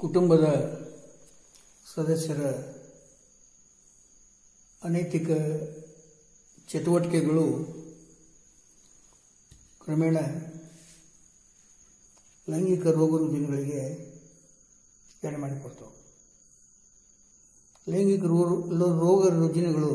ಕುಟುಂಬದ ಸದಸ್ಯರ ಅನೈತಿಕ ಚಟುವಟಿಕೆಗಳು ಕ್ರಮೇಣ ಲೈಂಗಿಕ ರೋಗ ರುಜಿನಗಳಿಗೆ ಎಡೆ ಮಾಡಿಕೊಡ್ತವೆ ಲೈಂಗಿಕ ರೋ- ರೋಗ ರುಜಿನಗಳು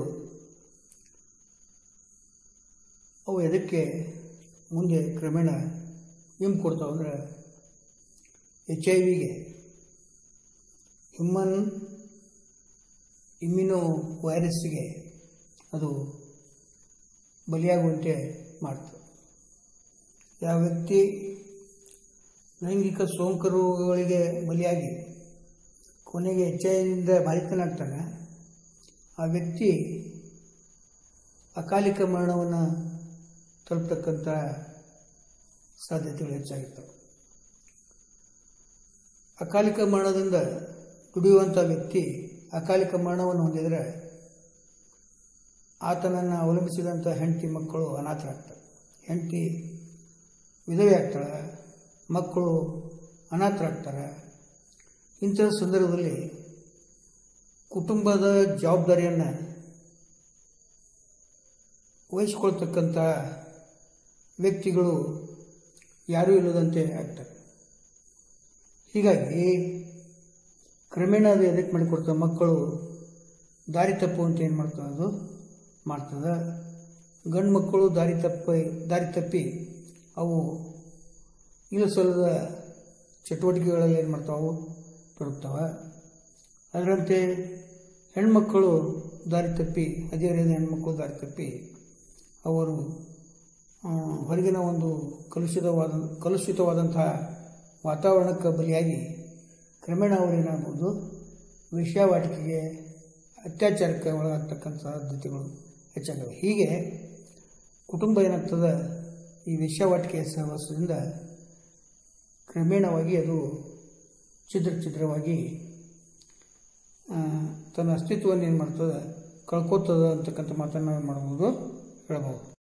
ಅವು ಎದಕ್ಕೆ ಮುಂದೆ ಕ್ರಮೇಣ ಹಿಂಗೆ ಕೊಡ್ತಾವೆ ಅಂದ್ರೆ ಎಚ್ ಐ ವಿಗೆ ಹ್ಯೂಮನ್ ಇಮ್ಯುನೋ ವೈರಸ್ಸಿಗೆ ಅದು ಬಲಿಯಾಗುವಂತೆ ಮಾಡ್ತದೆ ಯಾವ ವ್ಯಕ್ತಿ ಲೈಂಗಿಕ ಸೋಂಕು ರೋಗಗಳಿಗೆ ಬಲಿಯಾಗಿ ಕೊನೆಗೆ ಎಚ್ ಐ ವಿಯಿಂದ ಬಾಧಿತನಾಗ್ತಾನೆ ಆ ವ್ಯಕ್ತಿ ಅಕಾಲಿಕ ಮರಣವನ್ನು ತಲುಪತಕ್ಕಂಥ ಸಾಧ್ಯತೆಗಳು ಹೆಚ್ಚಾಗಿರ್ತವೆ ಅಕಾಲಿಕ ಮರಣದಿಂದ ದುಡಿಯುವಂಥ ವ್ಯಕ್ತಿ ಅಕಾಲಿಕ ಮರಣವನ್ನು ಹೊಂದಿದರೆ ಆತನನ್ನು ಅವಲಂಬಿಸಿದಂಥ ಹೆಂಡತಿ ಮಕ್ಕಳು ಅನಾಥರಾಗ್ತವೆ ಹೆಂಡತಿ ವಿಧವೆ ಆಗ್ತಾಳೆ ಮಕ್ಕಳು ಅನಾಥರಾಗ್ತಾರೆ ಇಂಥ ಸಂದರ್ಭದಲ್ಲಿ ಕುಟುಂಬದ ಜವಾಬ್ದಾರಿಯನ್ನು ವಹಿಸ್ಕೊಳ್ತಕ್ಕಂಥ ವ್ಯಕ್ತಿಗಳು ಯಾರೂ ಇಲ್ಲದಂತೆ ಆಗ್ತಾರೆ ಹೀಗಾಗಿ ಕ್ರಮೇಣ ಅದು ಎದಕ್ಕೆ ಮಾಡಿಕೊಡ್ತದೆ ಮಕ್ಕಳು ದಾರಿ ತಪ್ಪುವಂತೆ ಏನು ಮಾಡ್ತದೆ ಅದು ಮಾಡ್ತದೆ ಗಂಡು ಮಕ್ಕಳು ದಾರಿ ತಪ್ಪಿ ದಾರಿ ತಪ್ಪಿ ಅವು ಇಳಿಸಲದ ಚಟುವಟಿಕೆಗಳಲ್ಲಿ ಏನು ಮಾಡ್ತಾವೆ ಅವು ತೊಡಗ್ತವೆ ಅದರಂತೆ ಹೆಣ್ಮಕ್ಕಳು ದಾರಿ ತಪ್ಪಿ ಹದಿಹರೆಯದ ಹೆಣ್ಮಕ್ಕಳು ದಾರಿ ತಪ್ಪಿ ಅವರು ಆ, ಹೊರಗಿನ ಒಂದು ಕಲುಷಿತವಾದ ಕಲುಷಿತವಾದಂತಹ ವಾತಾವರಣಕ್ಕೆ ಬಲಿಯಾಗಿ ಕ್ರಮೇಣ ಅವರೇನಾಗ್ಬೋದು ವೇಶ್ಯಾವಾಟಿಕೆಗೆ ಅತ್ಯಾಚಾರಕ್ಕೆ ಒಳಗಾಗ್ತಕ್ಕಂಥ ಸಾಧ್ಯತೆಗಳು ಹೆಚ್ಚಾಗವೆ ಹೀಗೆ ಕುಟುಂಬ ಏನಾಗ್ತದೆ ಈ ವೇಶ್ಯಾವಾಟಿಕೆಯ ಸಹವಾಸದಿಂದ ಕ್ರಮೇಣವಾಗಿ ಅದು ಛಿದ್ರ ಛಿದ್ರವಾಗಿ ಆ, ತನ್ನ ಅಸ್ತಿತ್ವವನ್ನು ಏನು ಮಾಡ್ತದೆ ಕಳ್ಕೊತದ ಅಂತಕ್ಕಂಥ ಮಾತನ್ನು ನಾವು ಏನು ಮಾಡ್ಬೋದು ಹೇಳ್ಬೋದು